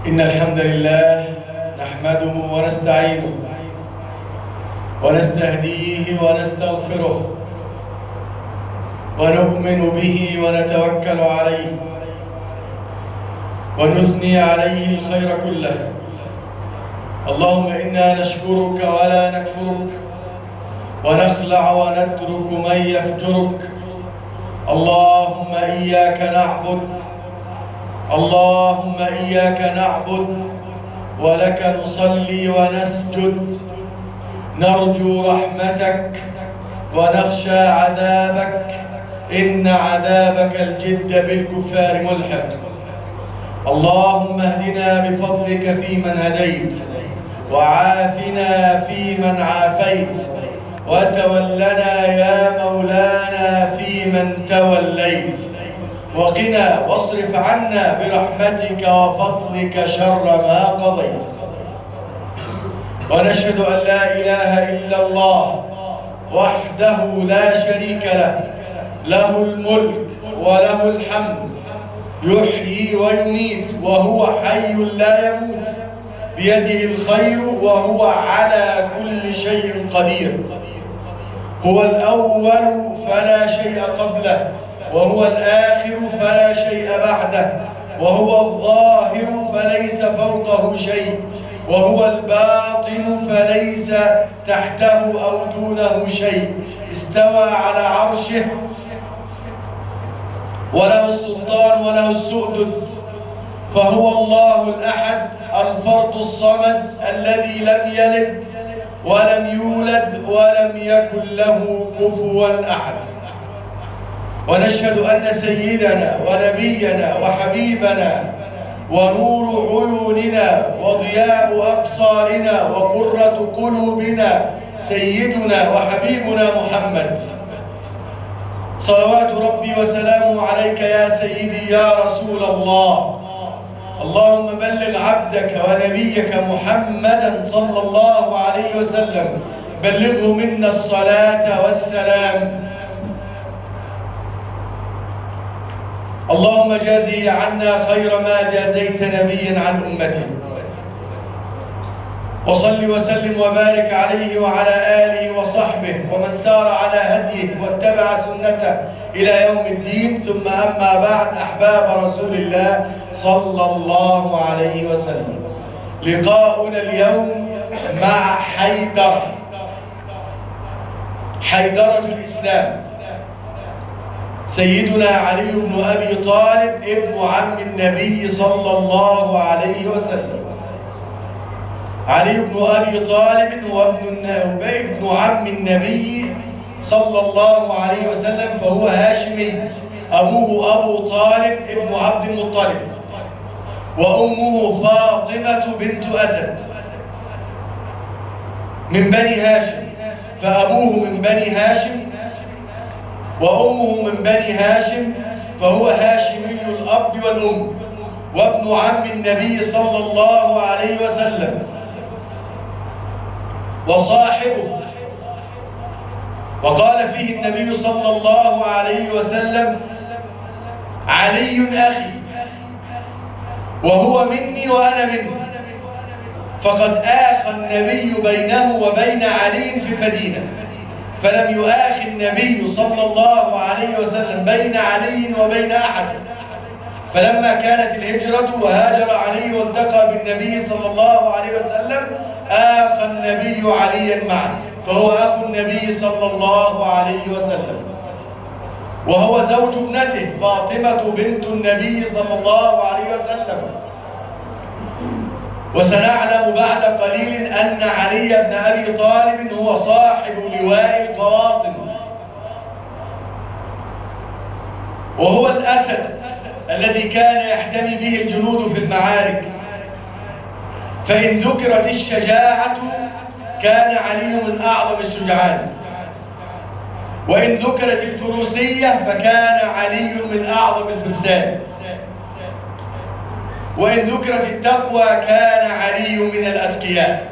إن الحمد لله نحمده ونستعينه ونستهديه ونستغفره ونؤمن به ونتوكل عليه ونثني عليه الخير كله اللهم إنا نشكرك ولا نكفرك ونخلع ونترك من يفجرك اللهم إياك نعبد اللهم إياك نعبد ولك نصلي ونسجد نرجو رحمتك ونخشى عذابك إن عذابك الجد بالكفار ملحق اللهم اهدنا بفضلك فيمن هديت وعافنا فيمن عافيت وتولنا يا مولانا فيمن توليت وقنا واصرف عنا برحمتك وفضلك شر ما قضيت ونشهد أن لا إله إلا الله وحده لا شريك له له الملك وله الحمد يحيي ويميت وهو حي لا يموت بيده الخير وهو على كل شيء قدير هو الأول فلا شيء قبله وهو الآخر فلا شيء بعده وهو الظاهر فليس فوقه شيء وهو الباطن فليس تحته أو دونه شيء استوى على عرشه وله السلطان وله السؤدد فهو الله الأحد الفرد الصمد الذي لم يلد ولم يولد ولم يكن له كفوا أحد ونشهد أن سيدنا ونبينا وحبيبنا ونور عيوننا وضياء أبصارنا وقرة قلوبنا سيدنا وحبيبنا محمد صلوات ربي وسلامه عليك يا سيدي يا رسول الله اللهم بلغ عبدك ونبيك محمدا صلى الله عليه وسلم بلغه منا الصلاة والسلام اللهم جازي عنا خير ما جازيت نبيا عن أمته وصل وسلم وبارك عليه وعلى آله وصحبه ومن سار على هديه واتبع سنته إلى يوم الدين ثم أما بعد أحباب رسول الله صلى الله عليه وسلم لقاؤنا اليوم مع حيدرة حيدرة الإسلام سيدنا علي بن أبي طالب ابن عم النبي صلى الله عليه وسلم علي بن أبي طالب هو ابن ابن عم النبي صلى الله عليه وسلم فهو هاشمي أبوه أبو طالب ابن عبد المطلب وأمه فاطمة بنت أسد من بني هاشم فأبوه من بني هاشم وأمه من بني هاشم فهو هاشمي الأب والأم وابن عم النبي صلى الله عليه وسلم وصاحبه وقال فيه النبي صلى الله عليه وسلم علي أخي وهو مني وأنا منه فقد آخى النبي بينه وبين علي في المدينة فلم يؤاخ النبي صلى الله عليه وسلم بين علي وبين أحد فلما كانت الهجرة وهاجر علي والتقى بالنبي صلى الله عليه وسلم آخى النبي عليا معه فهو أخو النبي صلى الله عليه وسلم وهو زوج ابنته فاطمة بنت النبي صلى الله عليه وسلم وسنعلم بعد قليل أن علي بن أبي طالب هو صاحب لواء الفواطم وهو الأسد الذي كان يحتمي به الجنود في المعارك فإن ذكرت الشجاعة كان علي من أعظم الشجعان وإن ذكرت الفروسية فكان علي من أعظم الفرسان وإن ذكرت التقوى كان علي من الأتقياء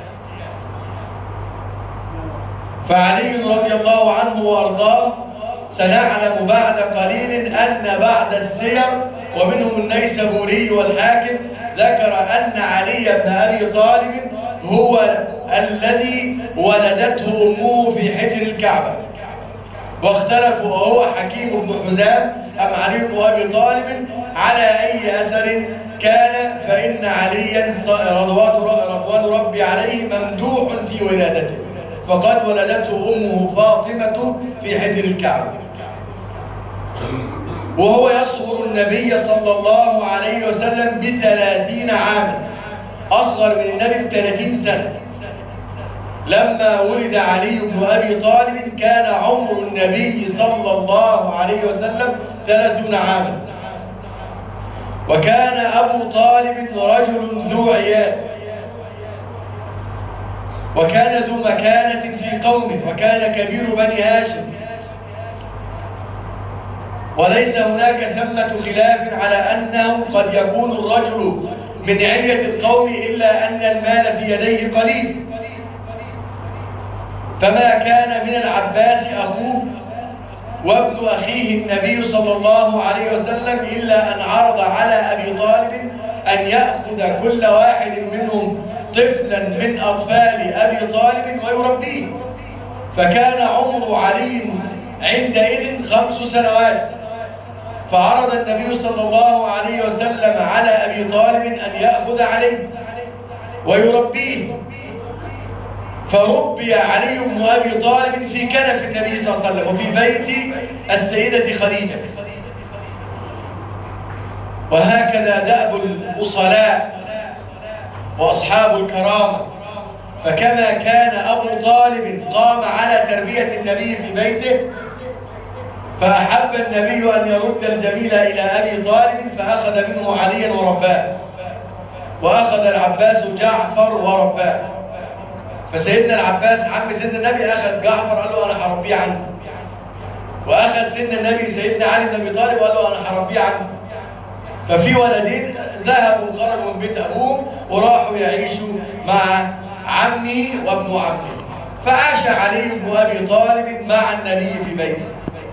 فعلي رضي الله عنه وأرضاه سنعلم بعد قليل أن بعد السير ومنهم النيسابوري والحاكم ذكر أن علي بن أبي طالب هو الذي ولدته أمه في حجر الكعبة واختلفوا وهو حكيم بن حزام أم علي بن أبي طالب على أي أثر كان فإن عليا رضوان ربي عليه ممدوح في ولادته فقد ولدته أمه فاطمة في حجر الكعبة وهو يصغر النبي صلى الله عليه وسلم بثلاثين عاما أصغر من النبي بثلاثين سنة لما ولد علي بن أبي طالب كان عمر النبي صلى الله عليه وسلم ثلاثون عاما وكان أبو طالب رجل ذو عيال وكان ذو مكانة في قومه وكان كبير بني هاشم وليس هناك ثمة خلاف على أنه قد يكون الرجل من علية القوم إلا أن المال في يديه قليل فما كان من العباس أخوه وابن أخيه النبي صلى الله عليه وسلم إلا أن عرض على أبي طالب أن يأخذ كل واحد منهم طفلا من أطفال أبي طالب ويربيه فكان عمر علي عندئذ خمس سنوات فعرض النبي صلى الله عليه وسلم على أبي طالب أن يأخذ عليه ويربيه فربي علي بن أبي طالب في كنف النبي صلى الله عليه وسلم وفي بيت السيدة خديجة وهكذا دأب الأصلاء وأصحاب الكرامة فكما كان أبو طالب قام على تربية النبي في بيته فأحب النبي أن يرد الجميل إلى أبي طالب فأخذ منه عليا ورباه وأخذ العباس جعفر ورباه فسيدنا العباس عم سيدنا النبي أخذ جعفر قال له أنا هربيه عنه وأخذ سيدنا النبي سيدنا علي بن أبي طالب قال له أنا هربيه عنه ففي ولدين ذهبوا خرجوا من بيت أبوهم وراحوا يعيشوا مع عمه وابن عمه فعاش علي بن أبي طالب مع النبي في بيته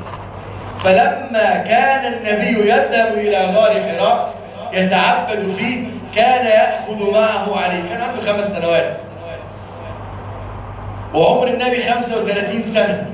فلما كان النبي يذهب إلى غار حراء يتعبد فيه كان يأخذ معه علي كان عنده خمس سنوات وعمر النبي 35 سنة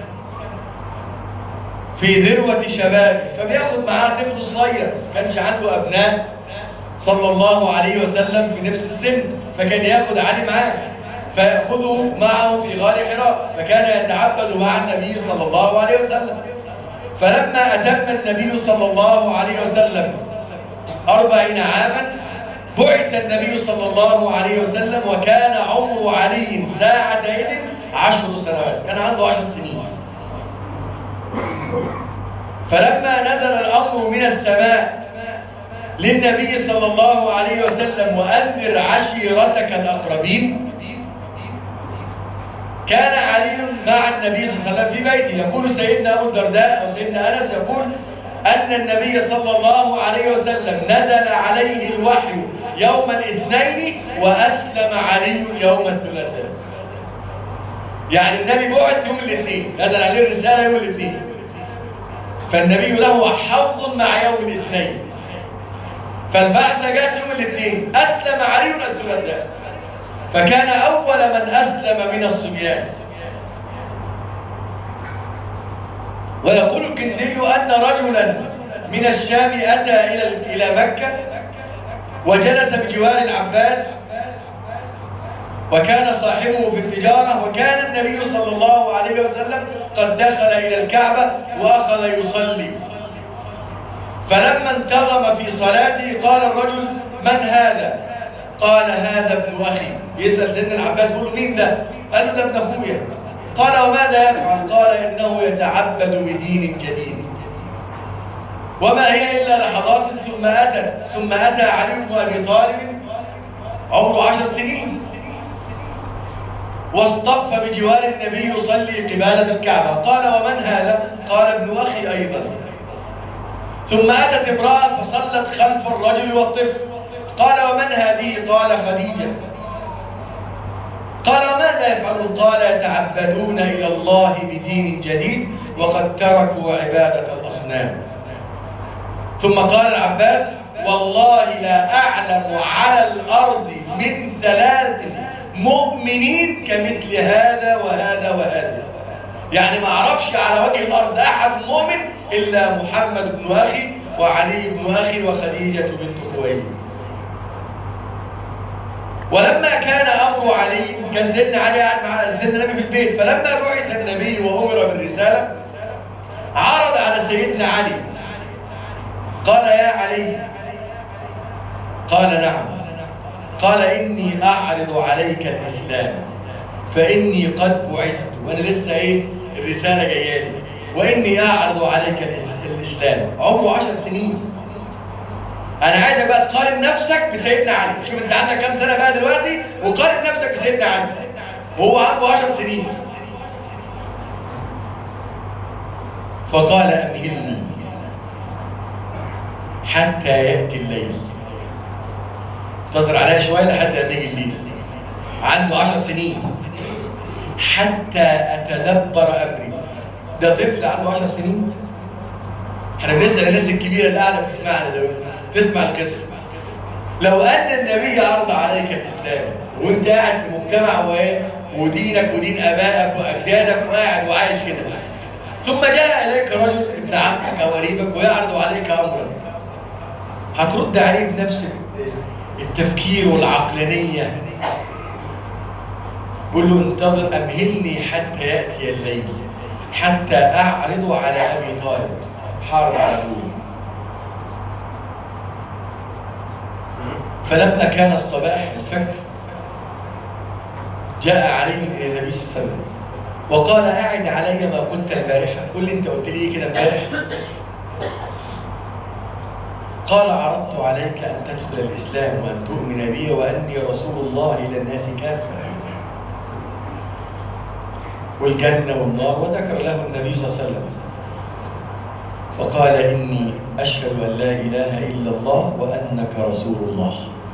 في ذروة شباب فبياخد معاه طفل صغير ما كانش عنده أبناء صلى الله عليه وسلم في نفس السن فكان ياخد علي معاه فيأخذه معه في غار حراء فكان يتعبد مع النبي صلى الله عليه وسلم فلما أتم النبي صلى الله عليه وسلم أربعين عاما بعث النبي صلى الله عليه وسلم وكان عمر علي ساعتين عشر سنوات كان عنده عشر سنين فلما نزل الأمر من السماء للنبي صلى الله عليه وسلم وأنذر عشيرتك الأقربين كان علي مع النبي صلى الله عليه وسلم في بيته يقول سيدنا أبو الدرداء أو سيدنا أنس يقول أن النبي صلى الله عليه وسلم نزل عليه الوحي يوم الاثنين وأسلم علي يوم الثلاثاء يعني النبي بعث يوم الاثنين نزل عليه الرسالة يوم الاثنين فالنبي له حظ مع يوم الاثنين فالبعثة جاءت يوم الاثنين أسلم علي الثلاثاء فكان أول من أسلم من الصبيان ويقول الكندي أن رجلا من الشام أتى إلى إلى مكة وجلس بجوار العباس وكان صاحبه في التجارة وكان النبي صلى الله عليه وسلم قد دخل إلى الكعبة وأخذ يصلي فلما انتظم في صلاته قال الرجل من هذا قال هذا ابن أخي يسأل سيدنا العباس يقول مين ده قال له ده ابن أخويا قال وماذا يفعل قال إنه يتعبد بدين جديد وما هي إلا لحظات ثم أتى ثم أتى علي بن أبي طالب عمره عشر سنين واصطف بجوار النبي يصلي قبالة الكعبة قال ومن هذا؟ قال ابن أخي أيضا ثم أتت امرأة فصلت خلف الرجل والطفل قال ومن هذه؟ قال خديجة قال وماذا يفعلون؟ قال يتعبدون إلى الله بدين جديد وقد تركوا عبادة الأصنام ثم قال العباس والله لا أعلم على الأرض من ثلاث مؤمنين كمثل هذا وهذا وهذا يعني ما اعرفش على وجه الأرض أحد مؤمن إلا محمد بن أخي وعلي بن أخي وخديجة بنت خويلد ولما كان أمر علي كان سيدنا علي قاعد مع سيدنا النبي في البيت فلما بعث النبي وأمر بالرسالة عرض على سيدنا علي قال يا علي قال نعم قال إني أعرض عليك الإسلام فإني قد بعثت وأنا لسه إيه الرسالة جاية لي وإني أعرض عليك الإسلام عمره عشر سنين أنا عايزك بقى تقارن نفسك بسيدنا علي شوف أنت عندك كام سنة بقى دلوقتي وقارن نفسك بسيدنا علي وهو عنده عشر سنين فقال أمهلني حتى يأتي الليل انتظر عليها شوية لحد ما يجي الليل عنده عشر سنين حتى أتدبر أمري ده طفل عنده عشر سنين احنا بنسأل الناس الكبيرة اللي قاعدة بتسمعنا دلوقتي تسمع القصة لو أن النبي عرض عليك الإسلام وأنت قاعد في مجتمع ودينك ودين آبائك وأجدادك وقاعد وعايش كده ثم جاء إليك رجل ابن عمك أو قريبك ويعرض عليك أمرا هترد عليه بنفس التفكير والعقلانية قل له انتظر أمهلني حتى يأتي الليل حتى أعرض على أبي طالب حارب على أبوه فلما كان الصباح الفجر جاء علي إلى النبي صلى الله عليه وسلم وقال أعد علي ما قلت البارحة قل لي أنت قلت لي كده امبارح قال عرضت عليك أن تدخل الإسلام وأن تؤمن بي وأني رسول الله إلى الناس كافة والجنة والنار وذكر له النبي صلى الله عليه وسلم فقال إني أشهد أن لا إله إلا الله وأنك رسول الله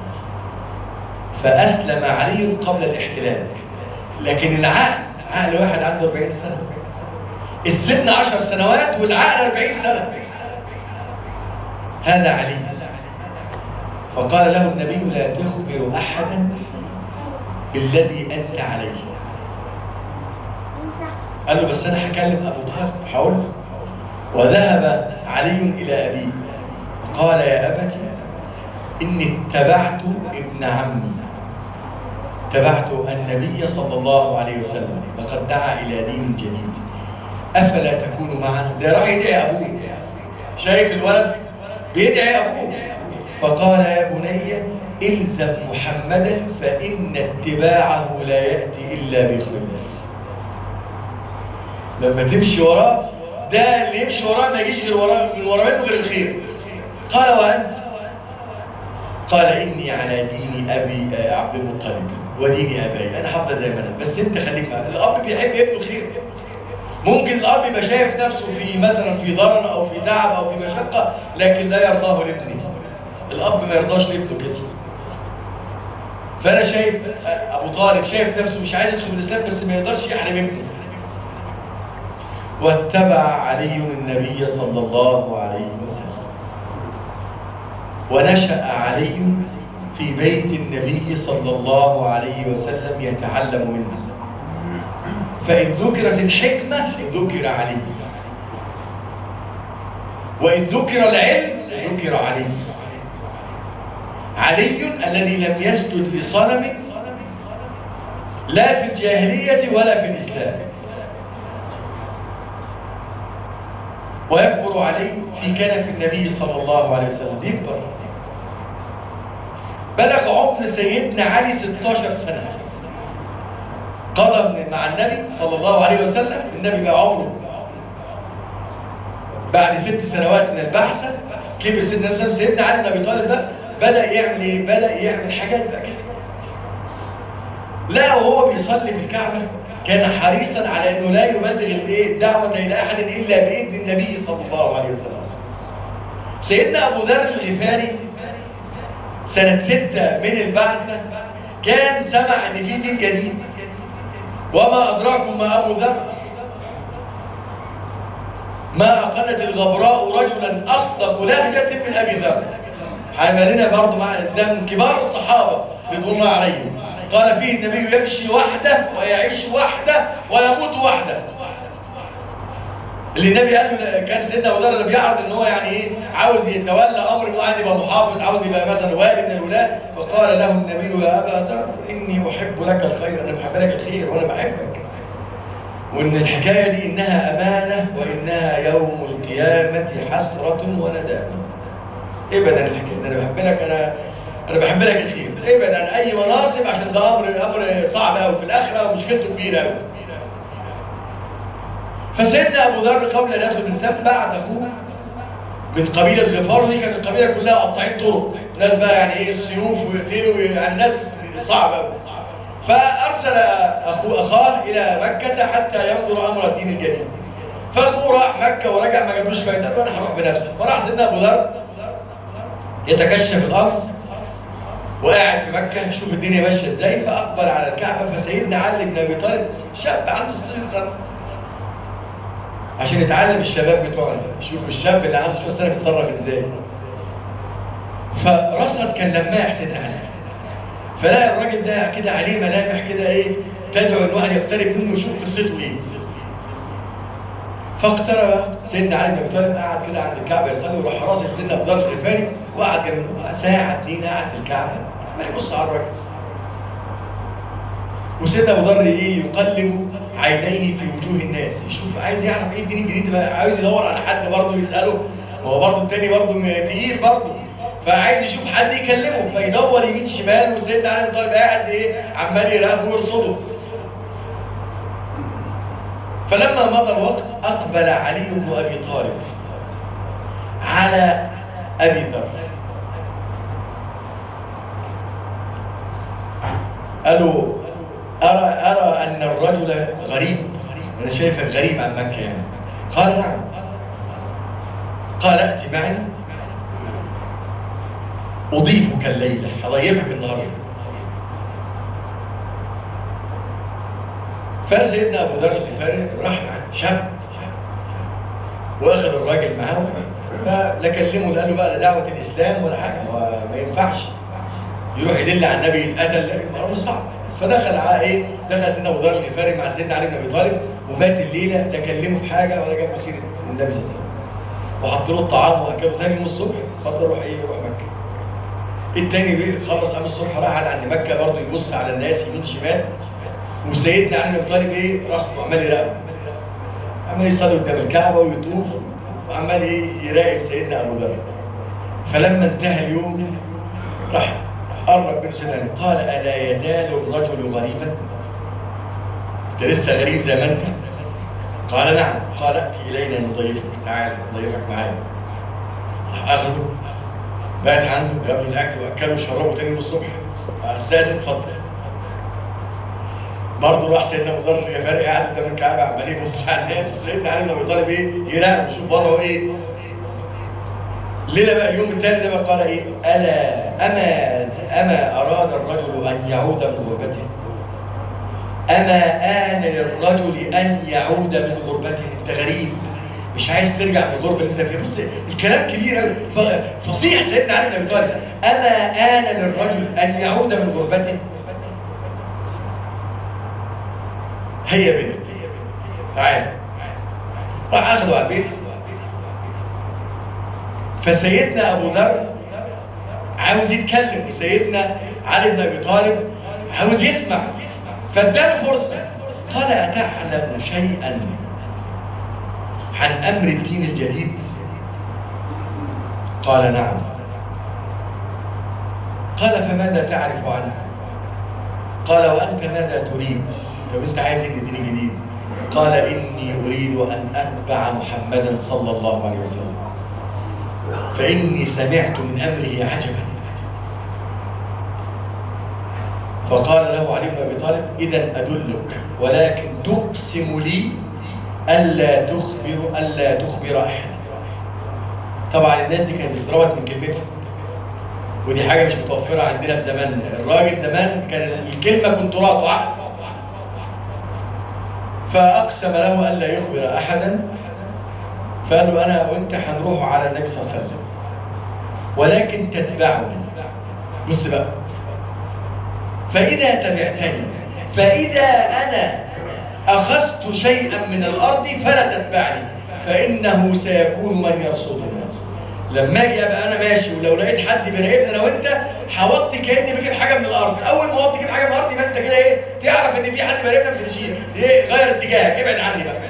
فأسلم علي قبل الاحتلال لكن العقل عقل واحد عنده 40 سنة السن 10 سنوات والعقل 40 سنة هذا علي فقال له النبي لا تخبر أحدا بالذي أنت عليه قال له بس أنا هكلم أبو طالب هقول وذهب علي إلى أبيه قال يا أبت إني اتبعت ابن عمي اتبعت النبي صلى الله عليه وسلم لقد دعا إلى دين جديد أفلا تكون معنا ده راح يدعي أبوه شايف الولد بيدعي أبوه فقال يا بني الزم محمدا فإن اتباعه لا يأتي إلا بخير لما تمشي وراه ده اللي يمشي وراه ما يجيش غير وراه من وراه منه غير الخير قال وأنت قال إني على دين أبي عبد المطلب ودين ابائي انا حابه زي ما انا بس انت خليك الاب بيحب ابنه الخير ممكن الاب يبقى شايف نفسه في مثلا في ضرر او في تعب او في مشقه لكن لا يرضاه لابنه الاب ما يرضاش لابنه كده فانا شايف ابو طالب شايف نفسه مش عايز يدخل الاسلام بس ما يقدرش يحرم ابنه واتبع علي النبي صلى الله عليه وسلم ونشا علي في بيت النبي صلى الله عليه وسلم يتعلم منه فإن ذكرت الحكمة ذكر عليه وإن ذكر العلم ذكر عليه علي الذي لم يسجد لصنم لا في الجاهلية ولا في الإسلام ويكبر عليه في كنف النبي صلى الله عليه وسلم يكبر بلغ عمر سيدنا علي 16 سنة قضى مع النبي صلى الله عليه وسلم النبي بقى عمره بعد ست سنوات من البحثة كبر سيدنا النبي سيدنا علي بن ابي طالب بقى بدأ يعمل ايه؟ بدأ يعمل حاجات بقى كده لا وهو بيصلي في الكعبة كان حريصا على انه لا يبلغ الايه الدعوة الى احد الا باذن النبي صلى الله عليه وسلم. سيدنا ابو ذر الغفاري سنة ستة من البعثة كان سمع ان في دين جديد وما ادراكم ما ابو ذر ما أقلت الغبراء رجلا أصدق لهجة من أبي ذر حيبقى برضه مع ده من كبار الصحابة رضوان الله عليهم قال فيه النبي يمشي وحده ويعيش وحده ويموت وحده اللي النبي قال له كان سيدنا ابو ذر بيعرض ان هو يعني ايه عاوز يتولى امر انه عايز يبقى محافظ عاوز يبقى مثلا والي من الولاد فقال له النبي يا ابا ذر اني احب لك الخير انا بحب لك الخير وانا بحبك وان الحكايه دي انها امانه وانها يوم القيامه حسره وندامه ابعد عن الحكايه انا بحب لك انا انا بحب لك الخير ابعد عن اي مناصب عشان ده امر امر صعب قوي في الاخره ومشكلته كبيره قوي فسيدنا ابو ذر قبل نفسه الاسلام بعت اخوه من قبيله غفار دي كانت القبيله كلها قطاعين طرق ناس بقى يعني ايه السيوف ويقتلوا يعني ناس صعبه قوي فارسل اخوه اخاه الى مكه حتى ينظر امر الدين الجديد فاخوه راح مكه ورجع ما جابلوش فايده قال انا هروح بنفسي فراح سيدنا ابو ذر يتكشف الامر وقاعد في مكه يشوف الدنيا ماشيه ازاي فاقبل على الكعبه فسيدنا علي بن ابي طالب شاب عنده 16 سنه عشان يتعلم الشباب بتوعنا يشوف الشاب اللي عنده 16 سنه بيتصرف ازاي فرصد كان لماح سيدنا علي فلقى الراجل ده كده عليه ملامح كده ايه تدعو ان واحد يقترب منه ويشوف قصته ايه فاقترب سيدنا علي بن ابي طالب قعد كده عند الكعبه يصلي وراح راسل سيدنا ابو ذر الغفاري وقعد جنبه ساعه اتنين قاعد في الكعبه عمال يبص على الراجل وسيدنا ابو ذر ايه يقلب عينيه في وجوه الناس يشوف عايز يعرف ايه الدين الجديد بقى عايز يدور على حد برضه يساله ما هو برضه التاني برضه تقيل برضه فعايز يشوف حد يكلمه فيدور يمين شمال وسيدنا علي بن طالب قاعد ايه عمال يراقبه ويرصده فلما مضى الوقت اقبل علي بن ابي طالب على ابي ذر قالوا أرى أرى أن الرجل غريب أنا شايفك غريب عن مكة يعني قال نعم قال أتي معي أضيفك الليلة أضيفك النهاردة فسيدنا أبو ذر الغفاري راح مع شاب واخد الراجل معاه فلا كلمه قال له بقى لا دعوة الإسلام ولا حاجة ما ينفعش يروح يدل على النبي يتقتل الامر صعب فدخل على ايه؟ دخل سيدنا ابو ذر الغفاري مع سيدنا علي بن ابي طالب ومات الليله لا كلمه في حاجه ولا جاب له سيره النبي صلى الله عليه وسلم وحط له الطعام واكله ثاني يوم الصبح اتفضل روح ايه روح مكه التاني بيه خلص قام الصبح راح قعد عند مكه برضه يبص على الناس يمين شمال وسيدنا علي بن ابي طالب ايه راسه عمال يراقب عمال يصلي قدام الكعبه ويطوف وعمال ايه يراقب سيدنا ابو ذر فلما انتهى اليوم راح قرب من سنان قال ألا يزال الرجل غريبا أنت لسه غريب زي ما أنت قال نعم قال ائت إلينا نضيفك تعال نضيفك معانا أخذه بات عنده جاب له الأكل وأكله وشربه تاني يوم الصبح أستاذن اتفضل برضه راح سيدنا ابو ذر الغفاري قاعد قدام الكعبه عمال يبص على الناس وسيدنا علي بن ابي طالب ايه يراقب يشوف وضعه ايه ليلة بقى اليوم الثاني ده بقى قال ايه الا اما اما اراد الرجل ان يعود من غربته اما ان للرجل ان يعود من غربته انت غريب مش عايز ترجع من الغربه اللي انت فيها بص الكلام كبير قوي فصيح سيدنا علي بن ابي طالب اما ان للرجل ان يعود من غربته هيا بنا تعال راح اخده على البيت فسيدنا ابو ذر عاوز يتكلم وسيدنا علي بن ابي طالب عاوز يسمع فاداله فرصه قال اتعلم شيئا عن امر الدين الجديد قال نعم قال فماذا تعرف عنه قال وانت ماذا تريد لو انت عايز ان الدين الجديد قال اني اريد ان اتبع محمدا صلى الله عليه وسلم فإني سمعت من أمره عجبا فقال له علي بن أبي طالب إذا أدلك ولكن تقسم لي ألا تخبر ألا تخبر أحد طبعا الناس دي كانت بتتروت من كلمتها ودي حاجة مش متوفرة عندنا في زماننا الراجل زمان كان الكلمة كنترات وعقد فأقسم له ألا يخبر أحدا فقال له انا وانت هنروح على النبي صلى الله عليه وسلم ولكن تتبعني بص بقى فاذا تبعتني فاذا انا اخذت شيئا من الارض فلا تتبعني فانه سيكون من يرصدنا لما اجي ابقى انا ماشي ولو لقيت حد بيراقبني انا وانت هوطي كاني بجيب حاجه من الارض اول ما اوطي تجيب حاجه من الارض يبقى انت كده ايه تعرف ان في حد بيراقبنا ما تمشيش ايه غير اتجاهك ابعد عني بقى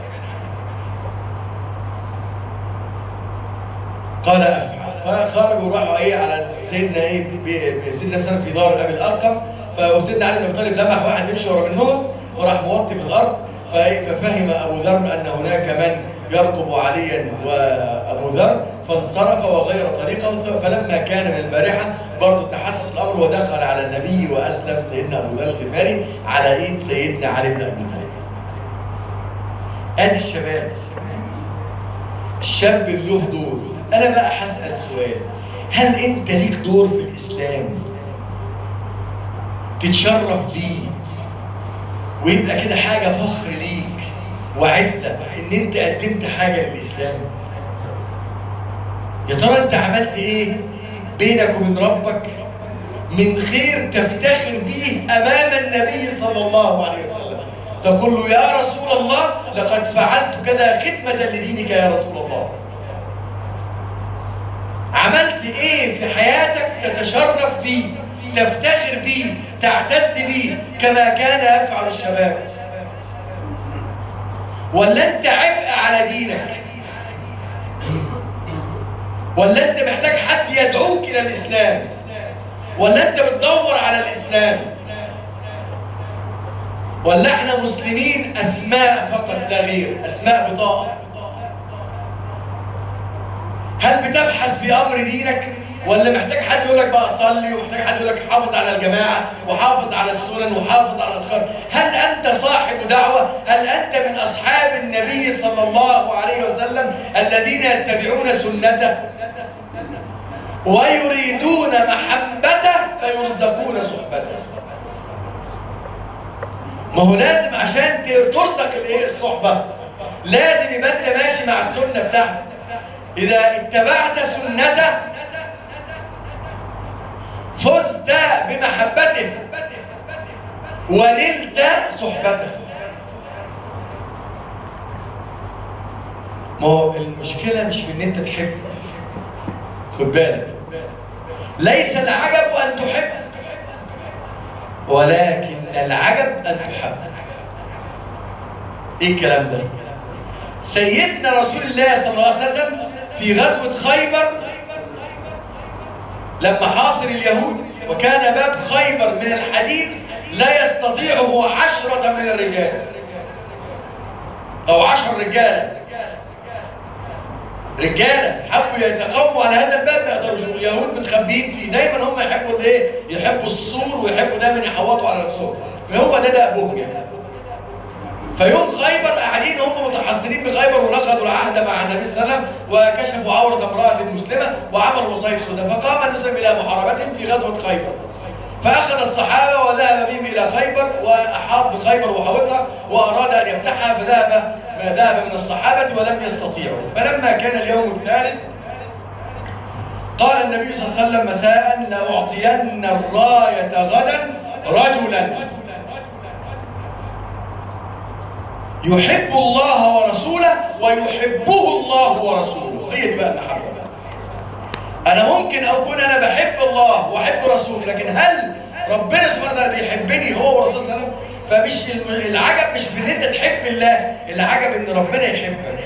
قال افعل فخرجوا وراحوا ايه على سيدنا ايه بي- سيدنا مثلا في دار ابي الارقم فسيدنا علي بن ابي طالب لمح واحد بيمشي ورا منهم وراح موطي في الارض فإيه؟ ففهم ابو ذر ان هناك من يرقب عليا وابو ذر فانصرف وغير طريقه فلما كان من البارحه برضه تحسس الامر ودخل على النبي واسلم سيدنا ابو ذر الغفاري على ايد سيدنا علي بن ابي طالب. ادي الشباب الشاب اللي له دور انا بقى هسال سؤال هل انت ليك دور في الاسلام تتشرف بيه ويبقى كده حاجه فخر ليك وعزه ان انت قدمت حاجه للاسلام يا ترى انت عملت ايه بينك وبين ربك من خير تفتخر به امام النبي صلى الله عليه وسلم تقول له يا رسول الله لقد فعلت كذا خدمه لدينك يا رسول الله عملت ايه في حياتك تتشرف بيه تفتخر بيه تعتز بيه كما كان يفعل الشباب ولا انت عبء على دينك ولا انت محتاج حد يدعوك الى الاسلام ولا انت بتدور على الاسلام ولا احنا مسلمين اسماء فقط لا غير اسماء بطاقه هل بتبحث في امر دينك ولا محتاج حد يقول لك بقى صلي ومحتاج حد يقول لك حافظ على الجماعه وحافظ على السنن وحافظ على الاذكار هل انت صاحب دعوه هل انت من اصحاب النبي صلى الله عليه وسلم الذين يتبعون سنته ويريدون محبته فيرزقون صحبته ما هو لازم عشان ترزق الايه الصحبه لازم يبقى انت ماشي مع السنه بتاعتك اذا اتبعت سنته فزت بمحبته ونلت صحبته ما هو المشكله مش في ان انت تحب خد بالك ليس العجب ان تحب ولكن العجب ان تحب ايه الكلام ده سيدنا رسول الله صلى الله عليه وسلم في غزوه خيبر لما حاصر اليهود وكان باب خيبر من الحديد لا يستطيعه عشرة من الرجال أو عشر رجال رجالة حبوا يتقوموا على هذا الباب ما يقدروش اليهود متخبيين فيه دايما هم يحبوا الايه؟ يحبوا السور ويحبوا دايما يحوطوا على نفسهم فهو ده دأبهم يعني فيوم خيبر قاعدين هم متحصنين بخيبر ونقضوا العهد مع النبي صلى الله عليه وسلم وكشفوا عورة امرأة مسلمة وعملوا مصايب سوداء فقام المسلم إلى محاربتهم في غزوة خيبر فأخذ الصحابة وذهب بهم إلى خيبر وأحاط بخيبر وحاوطها وأراد أن يفتحها فذهب ذهب من الصحابة ولم يستطيعوا فلما كان اليوم الثالث قال النبي صلى الله عليه وسلم مساء لأعطين الراية غدا رجلا يحب الله ورسوله ويحبه الله ورسوله هي دي بقى المحبه انا ممكن اكون انا بحب الله واحب رسوله لكن هل ربنا سبحانه وتعالى بيحبني هو ورسوله صلى الله عليه وسلم فمش العجب مش في ان انت تحب الله العجب ان ربنا يحبك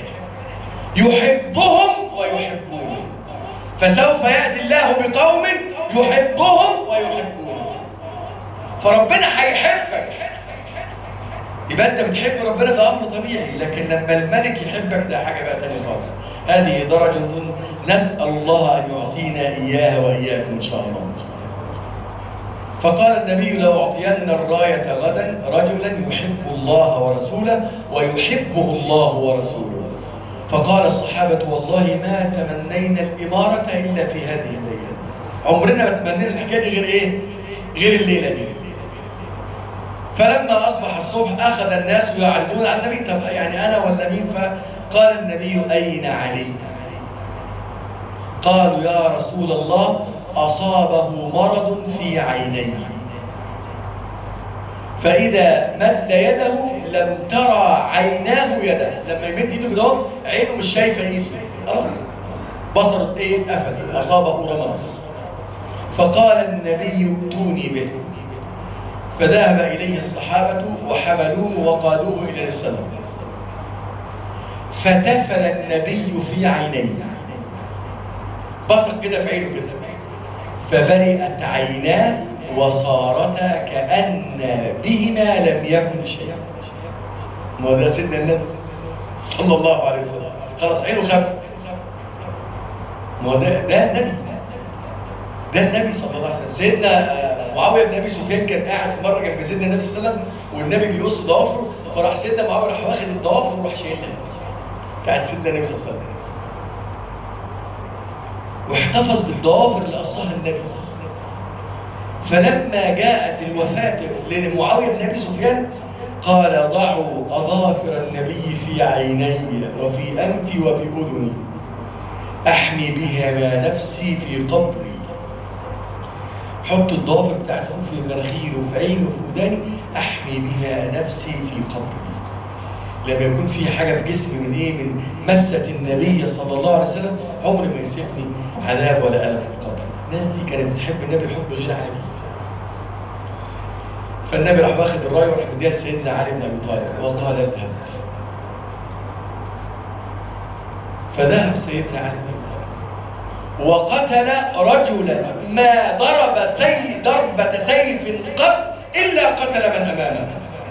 يحبهم ويحبونه فسوف ياتي الله بقوم يحبهم ويحبونه فربنا هيحبك يبقى انت بتحب ربنا ده امر طبيعي لكن لما الملك يحبك ده حاجه بقى تانية خالص هذه درجه نسال الله ان يعطينا اياها واياكم ان شاء الله فقال النبي لو اعطين الرايه غدا رجلا يحب الله ورسوله ويحبه الله ورسوله فقال الصحابه والله ما تمنينا الاماره الا في هذه الليله عمرنا ما تمنينا الحكايه دي غير ايه غير الليله دي فلما اصبح الصبح اخذ الناس يعرضون على النبي طب يعني انا ولا مين ف قال النبي أين علي قالوا يا رسول الله أصابه مرض في عينيه فإذا مد يده لم ترى عيناه يده لما يمد ايده كده اهو، عينه مش شايفة ايده خلاص بصره ايه اتقفل أصابه رماد فقال النبي ائتوني به فذهب إليه الصحابة وحملوه وقادوه إلى النبي صلى الله عليه وسلم فتفل النبي في عينيه بصق كده في عينه كده فبرئت عيناه وصارتا كأن بهما لم يكن شيئا ما هو ده سيدنا النبي صلى الله عليه وسلم خلاص عينه خفت ما هو ده ده النبي ده النبي صلى الله عليه وسلم سيدنا آه، معاويه بن ابي سفيان كان قاعد في مره جنب سيدنا النبي صلى الله عليه وسلم والنبي بيقص ضوافره فراح سيدنا معاويه راح واخد الضوافر وراح شايلها بتاعت سيدنا النبي صلى الله عليه وسلم واحتفظ بالضوافر اللي قصها النبي فلما جاءت الوفاة لمعاوية بن أبي سفيان قال ضعوا أظافر النبي في عيني وفي أنفي وفي أذني أحمي بهما نفسي في قبري حط الضوافر بتاعت فوق في مناخيري وفي عيني وفي وداني أحمي بها نفسي في قبري لما يكون في حاجة في جسمي من إيه من مسة النبي صلى الله عليه وسلم عمر ما يسيبني عذاب ولا ألم في القبر الناس دي كانت بتحب النبي حب غير عادي فالنبي راح واخد الرايه وراح مديها لسيدنا علي بن ابي طالب وقال اذهب فذهب سيدنا علي بن ابي طالب وقتل رجلا ما ضرب سي ضربة سيف قط إلا قتل من أمامه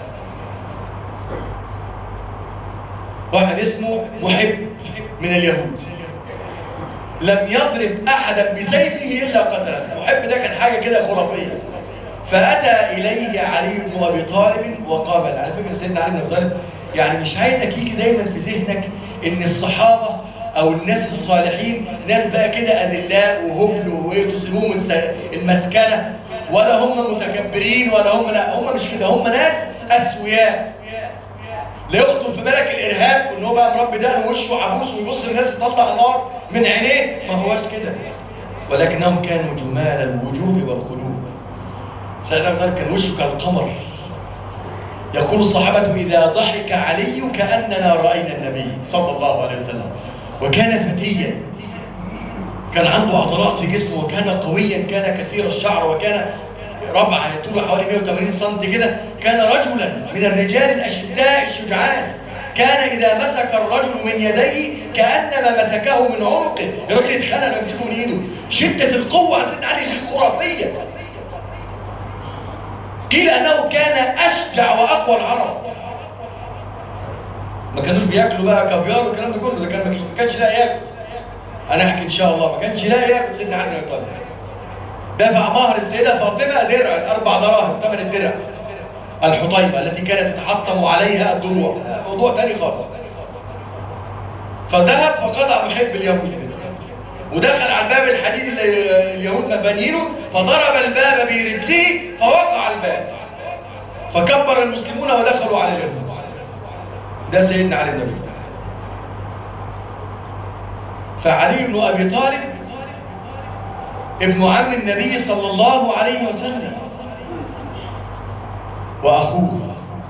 واحد اسمه محب من اليهود لم يضرب أحدا بسيفه إلا قتله محب ده كان حاجة كده خرافية فأتى إليه علي بن أبي طالب وقابل على فكرة سيدنا علي بن أبي طالب يعني مش عايزك يجي دايما في ذهنك إن الصحابة أو الناس الصالحين ناس بقى كده أذلاء وهبل وتصيبهم الس- المسكنة ولا هم متكبرين ولا هم لا هم مش كده هم ناس أسوياء لا يخطر في بالك الارهاب ان هو بقى مربي دقن وشه عبوس ويبص للناس تطلع نار من عينيه ما هوش كده ولكنهم كانوا جمال الوجوه والقلوب سيدنا ابو طالب كان وشه كالقمر يقول الصحابة إذا ضحك علي كأننا رأينا النبي صلى الله عليه وسلم وكان فتيا كان عنده عضلات في جسمه وكان قويا كان كثير الشعر وكان ربع طوله حوالي 180 سم كده كان رجلا من الرجال الاشداء الشجعان كان اذا مسك الرجل من يديه كانما مسكه من عنقه الراجل يتخانق لما يمسكه من ايده شده القوه عن سيدنا علي خرافيه قيل انه كان اشجع واقوى العرب ما كانوش بياكلوا بقى كافيار والكلام ده كله ده كان ما كانش لاقي ياكل انا احكي ان شاء الله ما كانش لاقي ياكل سيدنا علي بن ابي طالب دفع مهر السيدة فاطمة درع أربع دراهم ثمن الدرع الحطيمة التي كانت تتحطم عليها الدروع موضوع تاني خالص فذهب فقطع محب اليهود ودخل على الباب الحديد اللي اليهود مبانينه فضرب الباب برجله فوقع الباب فكبر المسلمون ودخلوا على اليهود ده سيدنا علي بن ابي طالب فعلي بن ابي طالب ابن عم النبي صلى الله عليه وسلم واخوه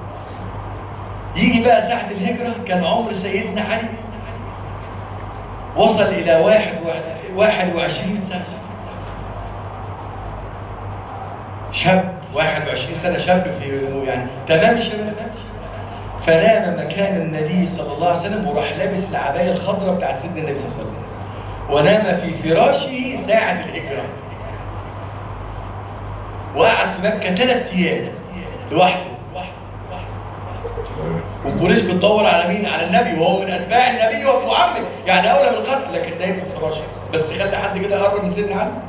يجي بقى ساعة الهجرة كان عمر سيدنا علي وصل إلى واحد واحد وعشرين سنة شاب واحد وعشرين سنة شاب في يعني تمام الشباب فنام مكان النبي صلى الله عليه وسلم وراح لابس العباية الخضراء بتاعت سيدنا النبي صلى الله عليه وسلم ونام في فراشه ساعة الهجرة وقعد في مكة ثلاث أيام لوحده وقريش بتدور على مين؟ على النبي وهو من أتباع النبي وابن عمه يعني أولى بالقتل لكن نايم في فراشه بس خلي حد كده يقرب من سيدنا علي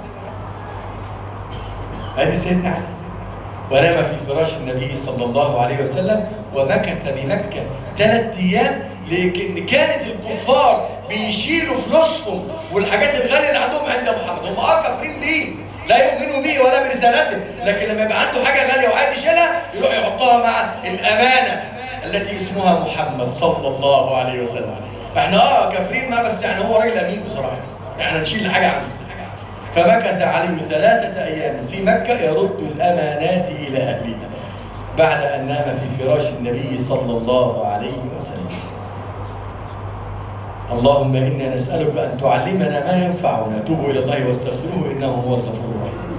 أدي سيدنا علي ونام في فراش النبي صلى الله عليه وسلم ومكث بمكة ثلاث أيام لكن كانت الكفار بيشيلوا فلوسهم والحاجات الغالية اللي عندهم عند محمد هم اه كافرين بيه لا يؤمنوا بيه ولا برسالته لكن لما يبقى عنده حاجة غالية وعايز يشيلها يروح يحطها مع الأمانة التي اسمها محمد صلى الله عليه وسلم احنا اه كافرين ما بس يعني هو راجل امين بصراحه احنا نشيل الحاجه عنه فمكث علي ثلاثة أيام في مكة يرد الأمانات إلى أهلها بعد أن نام في فراش النبي صلى الله عليه وسلم اللهم إنا نسألك أن تعلمنا ما ينفعنا توبوا إلى الله واستغفروه إنه هو الغفور الرحيم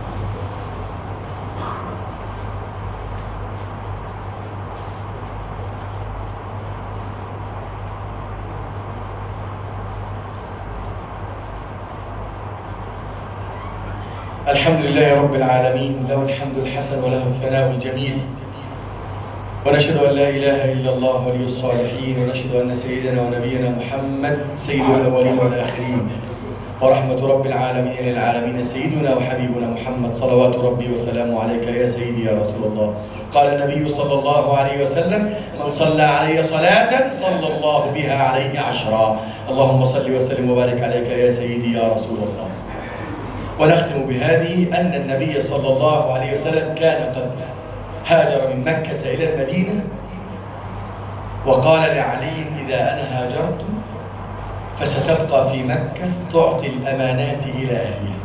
الحمد لله رب العالمين له الحمد الحسن وله الثناء الجميل ونشهد أن لا إله إلا الله ولي الصالحين ونشهد أن سيدنا ونبينا محمد سيد الأولين والآخرين ورحمة رب العالمين للعالمين سيدنا وحبيبنا محمد صلوات ربي وسلامه عليك يا سيدي يا رسول الله قال النبي صلى الله عليه وسلم من صلى علي صلاة صلى الله بها عليه عشرا اللهم صل وسلم وبارك عليك يا سيدي يا رسول الله ونختم بهذه أن النبي صلى الله عليه وسلم كان قد هاجر من مكة إلى المدينة وقال لعلي إذا أنا هاجرت فستبقى في مكة تعطي الأمانات إلى أهلها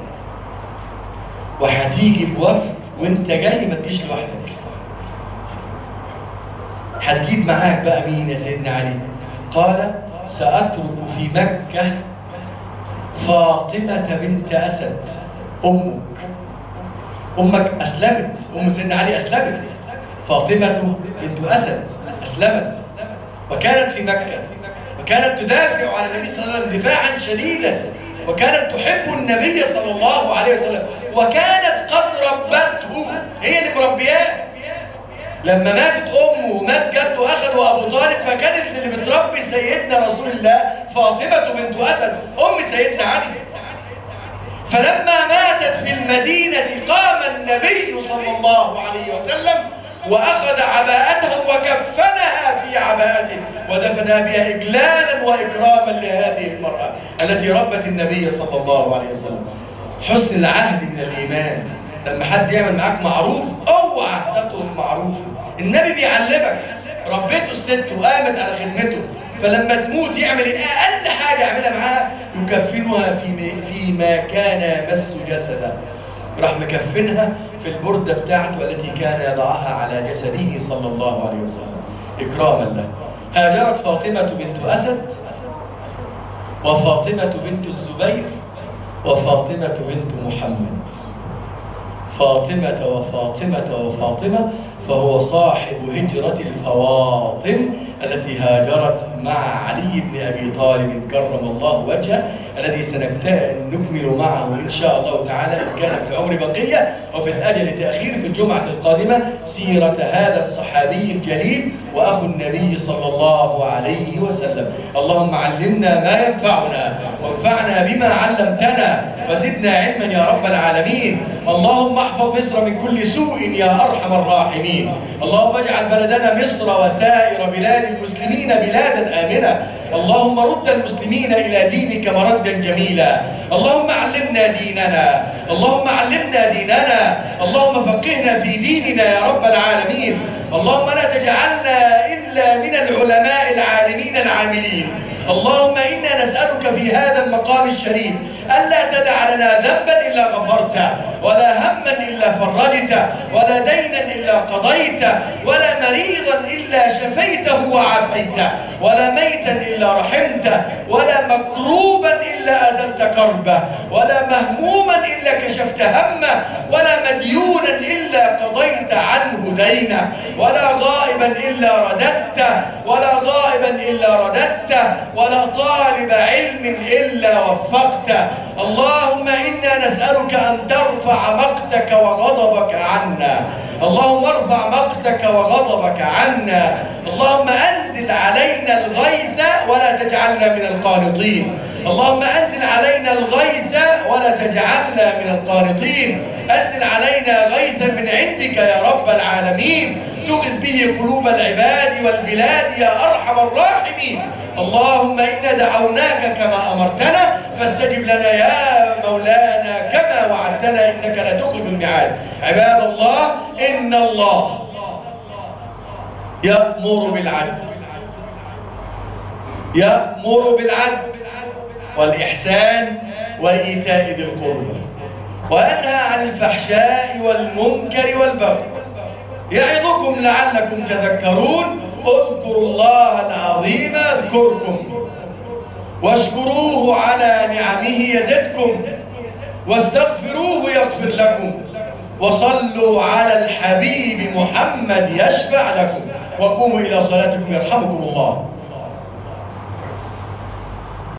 وهتيجي بوفد وانت جاي ما تجيش لوحدك هتجيب معاك بقى مين يا سيدنا علي قال سأترك في مكة فاطمة بنت أسد أمك أمك أسلمت أم سيدنا علي أسلمت فاطمة بنت أسد أسلمت وكانت في مكة وكانت تدافع عن النبي صلى الله عليه وسلم دفاعا شديدا وكانت تحب النبي صلى الله عليه وسلم وكانت قد ربته هي اللي مربياه لما ماتت امه ومات جده اخذوا ابو طالب فكانت اللي بتربي سيدنا رسول الله فاطمه بنت اسد ام سيدنا علي فلما ماتت في المدينه قام النبي صلى الله عليه وسلم واخذ عباءته وكفنها في عباءته ودفنها بها اجلالا واكراما لهذه المراه التي ربت النبي صلى الله عليه وسلم حسن العهد من الايمان لما حد يعمل معاك معروف اوعى تترك معروف النبي بيعلمك ربيته الست وقامت على خدمته فلما تموت يعمل ايه اقل حاجه يعملها معاها يكفنها في فيما كان يمس جسده راح مكفنها في البردة بتاعته التي كان يضعها على جسده صلى الله عليه وسلم إكراما له هاجرت فاطمة بنت أسد وفاطمة بنت الزبير وفاطمة بنت محمد فاطمة وفاطمة وفاطمة فهو صاحب هجرة الفواطم التي هاجرت مع علي بن أبي طالب كرم الله وجهه الذي سنكمل معه إن شاء الله تعالى إن كان في العمر بقية وفي الأجل تأخير في الجمعة القادمة سيرة هذا الصحابي الجليل وأخو النبي صلى الله عليه وسلم اللهم علمنا ما ينفعنا وانفعنا بما علمتنا وزدنا علما يا رب العالمين اللهم احفظ مصر من كل سوء يا أرحم الراحمين اللهم اجعل بلدنا مصر وسائر بلاد المسلمين بلادا آمنة اللهم رد المسلمين إلى دينك مردا جميلا اللهم علمنا ديننا اللهم علمنا ديننا اللهم فقهنا في ديننا يا رب العالمين اللهم لا تجعلنا إلا من العلماء العالمين العاملين اللهم إنا نسألك في هذا المقام الشريف ألا تدع لنا ذنبا إلا غفرته ولا هما إلا فرجته ولا دينا إلا قضيته ولا مريضا إلا شفيته وعافيته ولا ميتا إلا رحمته ولا مكروبا إلا أزلت كربه ولا مهموما إلا كشفت همه ولا مديونا إلا قضيت عنه دينه ولا غائبا إلا رددته ولا غائبا إلا رددته ولا طالب علم إلا وفقته اللهم إنا نسألك أن ترفع مقتك وغضبك عنا اللهم ارفع مقتك وغضبك عنا اللهم أنزل علينا الغيث ولا تجعلنا من القانطين اللهم أنزل علينا الغيث ولا تجعلنا من القانطين أنزل علينا غيثا من عندك يا رب العالمين تغذ به قلوب العباد والبلاد يا أرحم الراحمين اللهم إنا دعوناك كما أمرتنا فاستجب لنا يا مولانا كما وعدتنا إنك لا تخلف الميعاد عباد الله إن الله يأمر بالعدل يأمر بالعدل والإحسان وإيتاء ذي القربى وينهى عن الفحشاء والمنكر والبغي يعظكم لعلكم تذكرون اذكروا الله العظيم اذكركم واشكروه على نعمه يزدكم واستغفروه يغفر لكم وصلوا على الحبيب محمد يشفع لكم وقوموا إلى صلاتكم يرحمكم الله